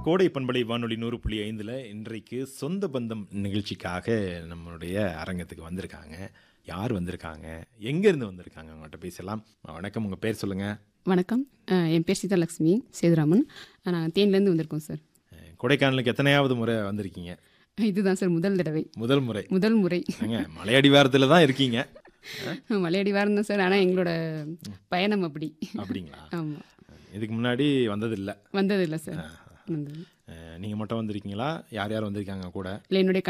கோடை பண்பலை வானொலி நூறு புள்ளி ஐந்தில் இன்றைக்கு சொந்த பந்தம் நிகழ்ச்சிக்காக நம்மளுடைய அரங்கத்துக்கு வந்திருக்காங்க யார் வந்திருக்காங்க எங்கேருந்து வந்திருக்காங்க அவங்கள்ட்ட பேசலாம் வணக்கம் உங்கள் பேர் சொல்லுங்கள் வணக்கம் அஹ் என் பேர் சீதாலட்சுமி சேதுராமன் நாங்கள் தேனிலேருந்து வந்திருக்கோம் சார் கொடைக்கானலுக்கு எத்தனையாவது முறை வந்திருக்கீங்க இதுதான் சார் முதல் தடவை முதல் முறை முதல் முறை ஏங்க மலையடிவாரத்தில் தான் இருக்கீங்க மலையடி வாரம் சார் ஆனால் எங்களோட பயணம் அப்படி அப்படிங்களா ஆமாம் இதுக்கு முன்னாடி வந்ததில்லை வந்ததில்லை சார் வந்தது நீங்கள் மட்டும் வந்திருக்கீங்களா யார் யார் வந்திருக்காங்க கூட இல்லை என்னுடைய